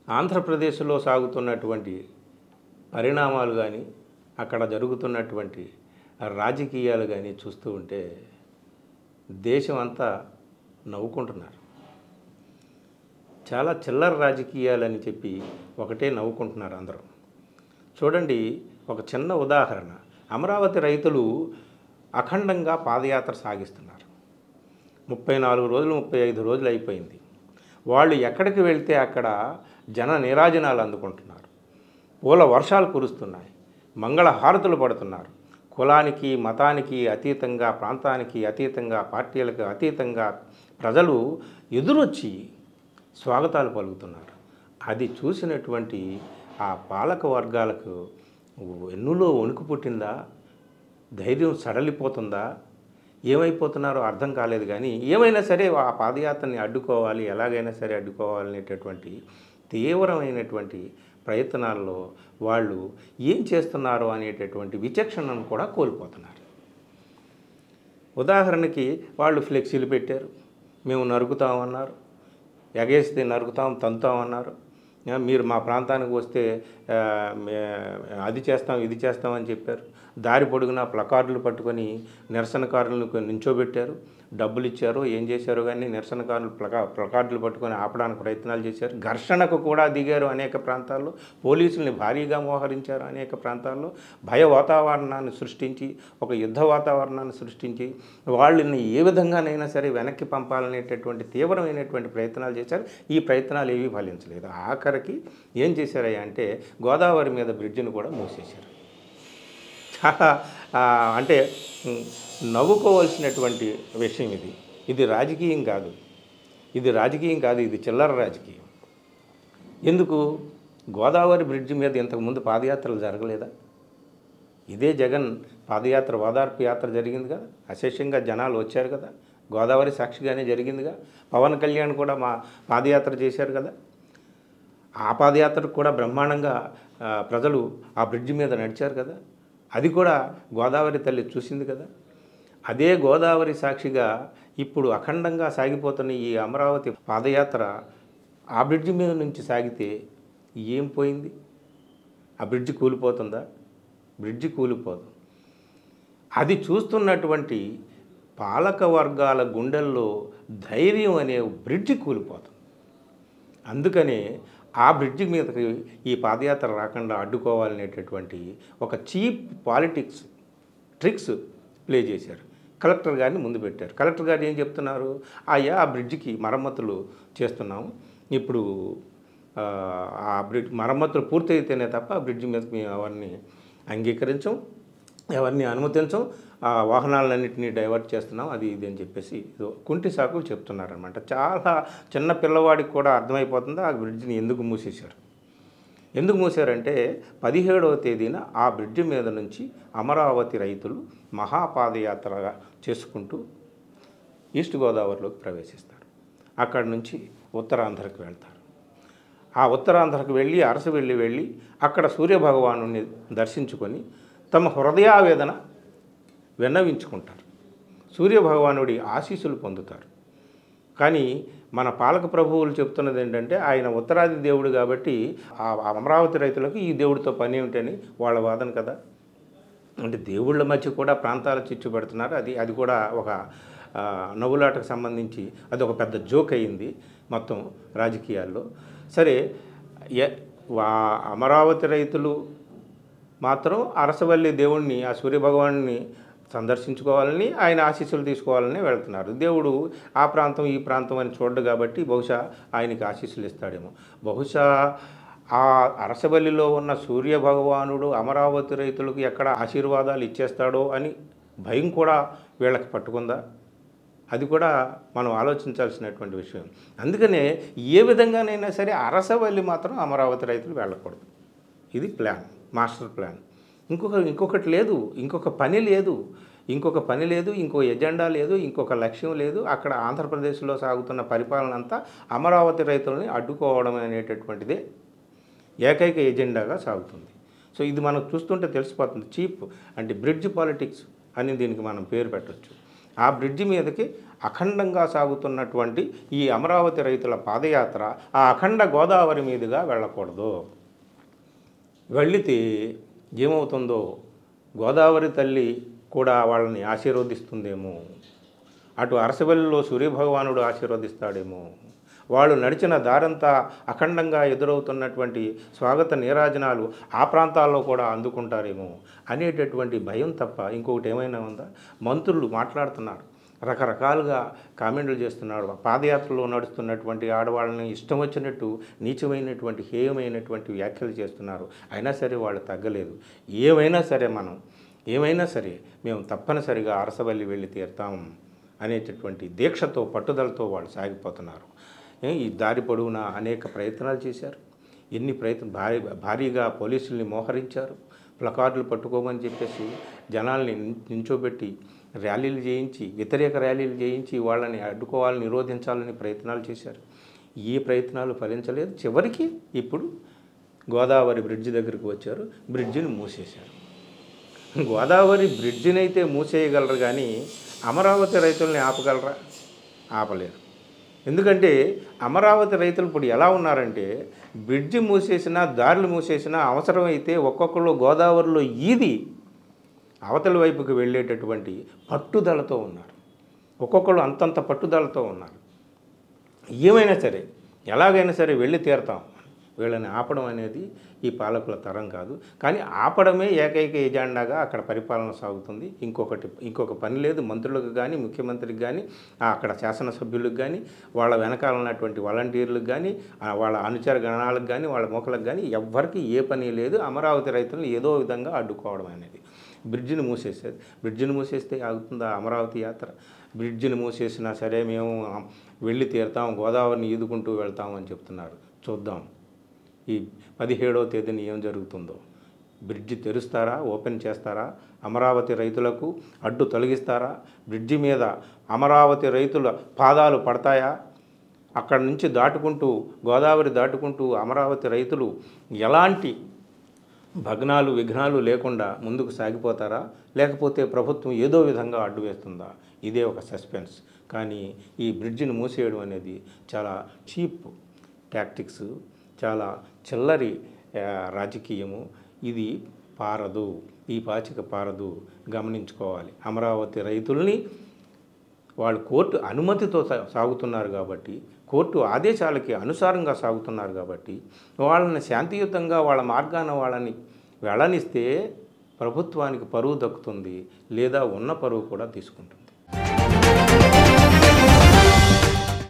ఆంధ్రప్రదేశ్లో సాగుతున్నటువంటి పరిణామాలు కానీ అక్కడ జరుగుతున్నటువంటి రాజకీయాలు కానీ చూస్తూ ఉంటే దేశం అంతా నవ్వుకుంటున్నారు చాలా చిల్లర రాజకీయాలని చెప్పి ఒకటే నవ్వుకుంటున్నారు అందరూ చూడండి ఒక చిన్న ఉదాహరణ అమరావతి రైతులు అఖండంగా పాదయాత్ర సాగిస్తున్నారు ముప్పై నాలుగు రోజులు ముప్పై ఐదు రోజులు అయిపోయింది వాళ్ళు ఎక్కడికి వెళ్తే అక్కడ జన నీరాజనాలు అందుకుంటున్నారు పూల వర్షాలు కురుస్తున్నాయి మంగళ హారతులు పడుతున్నారు కులానికి మతానికి అతీతంగా ప్రాంతానికి అతీతంగా పార్టీలకు అతీతంగా ప్రజలు ఎదురొచ్చి స్వాగతాలు పలుకుతున్నారు అది చూసినటువంటి ఆ పాలక వర్గాలకు ఎన్నులో వణుకు పుట్టిందా ధైర్యం సడలిపోతుందా ఏమైపోతున్నారో అర్థం కాలేదు కానీ ఏమైనా సరే ఆ పాదయాత్రని అడ్డుకోవాలి ఎలాగైనా సరే అడ్డుకోవాలనేటటువంటి తీవ్రమైనటువంటి ప్రయత్నాల్లో వాళ్ళు ఏం చేస్తున్నారో అనేటటువంటి విచక్షణను కూడా కోల్పోతున్నారు ఉదాహరణకి వాళ్ళు ఫ్లెక్సీలు పెట్టారు మేము నరుకుతామన్నారు ఎగేస్తే నరుకుతాం తంతామన్నారు ఆ, మీరు మా ప్రాంతానికి వస్తే ఆ, మే- అది చేస్తాం ఇది చేస్తాం అని చెప్పారు దారి పొడుగునా ప్లకార్డులు పట్టుకొని నిరసనకారులను నించోబెట్టారు డబ్బులు ఇచ్చారు ఏం చేశారో కానీ నిరసనకారులు ప్లకా ప్లకార్డులు పట్టుకొని ఆపడానికి ప్రయత్నాలు చేశారు ఘర్షణకు కూడా దిగారు అనేక ప్రాంతాల్లో పోలీసుల్ని భారీగా మోహరించారు అనేక ప్రాంతాల్లో భయ వాతావరణాన్ని సృష్టించి ఒక యుద్ధ వాతావరణాన్ని సృష్టించి వాళ్ళని ఏ విధంగానైనా సరే వెనక్కి పంపాలనేటటువంటి తీవ్రమైనటువంటి ప్రయత్నాలు చేశారు ఈ ప్రయత్నాలు ఏవీ ఫలించలేదు ఆఖరికి ఏం చేశారయ్యా అంటే గోదావరి మీద బ్రిడ్జిని కూడా మూసేశారు చాలా ఆ, అంటే ఉమ్, నవ్వుకోవాల్సినటువంటి విషయం ఇది ఇది రాజకీయం కాదు ఇది రాజకీయం కాదు ఇది చిల్లర రాజకీయం ఎందుకు గోదావరి బ్రిడ్జి మీద ఇంతకుముందు పాదయాత్రలు జరగలేదా ఇదే జగన్ పాదయాత్ర ఓదార్పు యాత్ర జరిగింది కదా అశేషంగా జనాలు వచ్చారు కదా గోదావరి సాక్షిగానే జరిగిందిగా పవన్ కళ్యాణ్ కూడా మా పాదయాత్ర చేశారు కదా ఆ పాదయాత్రకు కూడా బ్రహ్మాండంగా ఆ, ప్రజలు ఆ బ్రిడ్జి మీద నడిచారు కదా అది కూడా గోదావరి తల్లి చూసింది కదా అదే గోదావరి సాక్షిగా ఇప్పుడు అఖండంగా సాగిపోతున్న ఈ అమరావతి పాదయాత్ర ఆ బ్రిడ్జి మీద నుంచి సాగితే ఏం పోయింది ఆ బ్రిడ్జి కూలిపోతుందా బ్రిడ్జి కూలిపోదు అది చూస్తున్నటువంటి పాలక వర్గాల గుండెల్లో ధైర్యం అనే బ్రిడ్జి కూలిపోతుంది అందుకనే ఆ బ్రిడ్జి మీదకి ఈ పాదయాత్ర రాకుండా అడ్డుకోవాలనేటటువంటి ఒక చీప్ పాలిటిక్స్ ట్రిక్స్ ప్లే చేశారు కలెక్టర్ గారిని ముందు పెట్టారు కలెక్టర్ గారు ఏం చెప్తున్నారు అయ్యా ఆ బ్రిడ్జికి మరమ్మతులు చేస్తున్నాము ఇప్పుడు ఆ, ఆ బ్రిడ్జ్ మరమ్మతులు పూర్తయితేనే తప్ప ఆ బ్రిడ్జి మీద మేము ఎవరిని అంగీకరించం ఎవరిని అనుమతించం ఆ వాహనాలన్నింటినీ డైవర్ట్ చేస్తున్నాం అది ఇది అని చెప్పేసి ఏదో కుంటి సాకులు చెప్తున్నారనమాట చాలా చిన్న పిల్లవాడికి కూడా అర్థమైపోతుంది ఆ బ్రిడ్జిని ఎందుకు మూసేశారు ఎందుకు మూసారంటే పదిహేడవ తేదీన ఆ బ్రిడ్జి మీద నుంచి అమరావతి రైతులు మహాపాదయాత్రగా చేసుకుంటూ ఈస్ట్ గోదావరిలోకి ప్రవేశిస్తారు అక్కడి నుంచి ఉత్తరాంధ్రకు వెళ్తారు ఆ ఉత్తరాంధ్రకు వెళ్ళి అరస వెళ్ళి వెళ్ళి అక్కడ సూర్యభగవాను దర్శించుకొని తమ హృదయావేదన విన్నవించుకుంటారు సూర్యభగవానుడి ఆశీస్సులు పొందుతారు కానీ మన పాలక ప్రభువులు చెప్తున్నది ఏంటంటే ఆయన ఉత్తరాది దేవుడు కాబట్టి ఆ అమరావతి రైతులకు ఈ దేవుడితో పని ఏమిటని వాళ్ళ వాదన కదా అంటే దేవుళ్ళ మధ్య కూడా ప్రాంతాలు చిచ్చు పెడుతున్నారు అది అది కూడా ఒక ఆ, నవ్వులాటకు సంబంధించి అది ఒక పెద్ద జోక్ అయింది మొత్తం రాజకీయాల్లో సరే ఎ- వా అమరావతి రైతులు మాత్రం అరసవల్లి దేవుణ్ణి ఆ సూర్యభగవాన్ని సందర్శించుకోవాలని ఆయన ఆశీస్సులు తీసుకోవాలని వెళ్తున్నారు దేవుడు ఆ ప్రాంతం ఈ ప్రాంతం అని చూడడు కాబట్టి బహుశా ఆయనకి ఆశీస్సులు ఇస్తాడేమో బహుశా ఆ అరసవల్లిలో ఉన్న సూర్య భగవానుడు అమరావతి రైతులకు ఎక్కడ ఆశీర్వాదాలు ఇచ్చేస్తాడో అని భయం కూడా వీళ్ళకి పట్టుకుందా అది కూడా మనం ఆలోచించాల్సినటువంటి విషయం అందుకనే ఏ విధంగానైనా సరే అరసవల్లి మాత్రం అమరావతి రైతులు వెళ్ళకూడదు ఇది ప్లాన్ మాస్టర్ ప్లాన్ ఇంకొక ఇంకొకటి లేదు ఇంకొక పని లేదు ఇంకొక పని లేదు ఇంకో ఎజెండా లేదు ఇంకొక లక్ష్యం లేదు అక్కడ ఆంధ్రప్రదేశ్లో సాగుతున్న పరిపాలన అంతా అమరావతి రైతులని అడ్డుకోవడం అనేటటువంటిదే ఏకైక ఎజెండాగా సాగుతుంది సో ఇది మనకు చూస్తుంటే తెలిసిపోతుంది చీప్ అంటే బ్రిడ్జ్ పాలిటిక్స్ అని దీనికి మనం పేరు పెట్టవచ్చు ఆ బ్రిడ్జి మీదకి అఖండంగా సాగుతున్నటువంటి ఈ అమరావతి రైతుల పాదయాత్ర ఆ అఖండ గోదావరి మీదుగా వెళ్ళకూడదు వెళితే ఏమవుతుందో గోదావరి తల్లి కూడా వాళ్ళని ఆశీర్వదిస్తుందేమో అటు అరసవల్లిలో సూర్యభగవానుడు ఆశీర్వదిస్తాడేమో వాళ్ళు నడిచిన దారంతా అఖండంగా ఎదురవుతున్నటువంటి స్వాగత నీరాజనాలు ఆ ప్రాంతాల్లో కూడా అందుకుంటారేమో అనేటటువంటి భయం తప్ప ఇంకొకటి ఏమైనా ఉందా మంత్రులు మాట్లాడుతున్నారు రకరకాలుగా కామెంట్లు చేస్తున్నాడు పాదయాత్రలో నడుస్తున్నటువంటి ఆడవాళ్ళని ఇష్టం వచ్చినట్టు నీచమైనటువంటి హేయమైనటువంటి వ్యాఖ్యలు చేస్తున్నారు అయినా సరే వాళ్ళు తగ్గలేదు ఏమైనా సరే మనం ఏమైనా సరే మేము తప్పనిసరిగా అరసవల్లి వెళ్ళి తీరుతాం అనేటటువంటి దీక్షతో పట్టుదలతో వాళ్ళు సాగిపోతున్నారు ఏ, ఈ దారి పొడవునా అనేక ప్రయత్నాలు చేశారు ఎన్ని ప్రయత్నం భారీ భారీగా పోలీసుల్ని మోహరించారు ప్లకార్డులు పట్టుకోమని చెప్పేసి జనాల్ని నిం- నించోబెట్టి ర్యాలీలు చేయించి వ్యతిరేక ర్యాలీలు చేయించి వాళ్ళని అడ్డుకోవాలని నిరోధించాలని ప్రయత్నాలు చేశారు ఈ ప్రయత్నాలు ఫలించలేదు చివరికి ఇప్పుడు గోదావరి బ్రిడ్జి దగ్గరికి వచ్చారు బ్రిడ్జిని మూసేశారు గోదావరి బ్రిడ్జిని అయితే మూసేయగలరు కానీ అమరావతి రైతుల్ని ఆపగలరా ఆపలేరు ఎందుకంటే అమరావతి రైతులు ఇప్పుడు ఎలా ఉన్నారంటే బ్రిడ్జి మూసేసినా దారులు మూసేసినా అవసరమైతే ఒక్కొక్కరు గోదావరిలో ఈది అవతల వైపుకి వెళ్ళేటటువంటి పట్టుదలతో ఉన్నారు ఒక్కొక్కరు అంతంత పట్టుదలతో ఉన్నారు ఏమైనా సరే ఎలాగైనా సరే వెళ్ళి తీరతాం వీళ్ళని ఆపడం అనేది ఈ పాలకుల తరం కాదు కానీ ఆపడమే ఏకైక ఎజెండాగా అక్కడ పరిపాలన సాగుతుంది ఇంకొకటి ఇంకొక పని లేదు మంత్రులకు కానీ ముఖ్యమంత్రికి కానీ ఆ అక్కడ శాసనసభ్యులకు కానీ వాళ్ళ వెనకాల ఉన్నటువంటి వాలంటీర్లకు కానీ ఆ వాళ్ళ అనుచర గణాలకు కానీ వాళ్ళ మొక్కలకు కానీ ఎవ్వరికి ఏ పని లేదు అమరావతి రైతులను ఏదో విధంగా అడ్డుకోవడం అనేది బ్రిడ్జిని మూసేసేది బ్రిడ్జిని మూసేస్తే ఆగుతుందా అమరావతి యాత్ర బ్రిడ్జిని మూసేసినా సరే మేము వెళ్ళి తీరుతాం గోదావరిని ఈదుకుంటూ వెళ్తామని చెప్తున్నారు చూద్దాం ఈ పదిహేడవ తేదీన ఏం జరుగుతుందో బ్రిడ్జి తెరుస్తారా ఓపెన్ చేస్తారా అమరావతి రైతులకు అడ్డు తొలగిస్తారా బ్రిడ్జి మీద అమరావతి రైతుల పాదాలు పడతాయా అక్కడి నుంచి దాటుకుంటూ గోదావరి దాటుకుంటూ అమరావతి రైతులు ఎలాంటి భగ్నాలు విఘ్నాలు లేకుండా ముందుకు సాగిపోతారా లేకపోతే ప్రభుత్వం ఏదో విధంగా అడ్డు వేస్తుందా ఇదే ఒక సస్పెన్స్ కానీ ఈ బ్రిడ్జిని మూసేయడం అనేది చాలా చీప్ టాక్టిక్స్ చాలా చిల్లరి ఆ, రాజకీయము ఇది పారదు ఈ పాచిక పారదు గమనించుకోవాలి అమరావతి రైతుల్ని వాళ్ళు కోర్టు అనుమతితో సా- సాగుతున్నారు కాబట్టి కోర్టు ఆదేశాలకి అనుసారంగా సాగుతున్నారు కాబట్టి వాళ్ళని శాంతియుతంగా వాళ్ళ మార్గాన వాళ్ళని వెళ్ళనిస్తే ప్రభుత్వానికి పరువు దక్కుతుంది లేదా ఉన్న పరువు కూడా తీసుకుంటుంది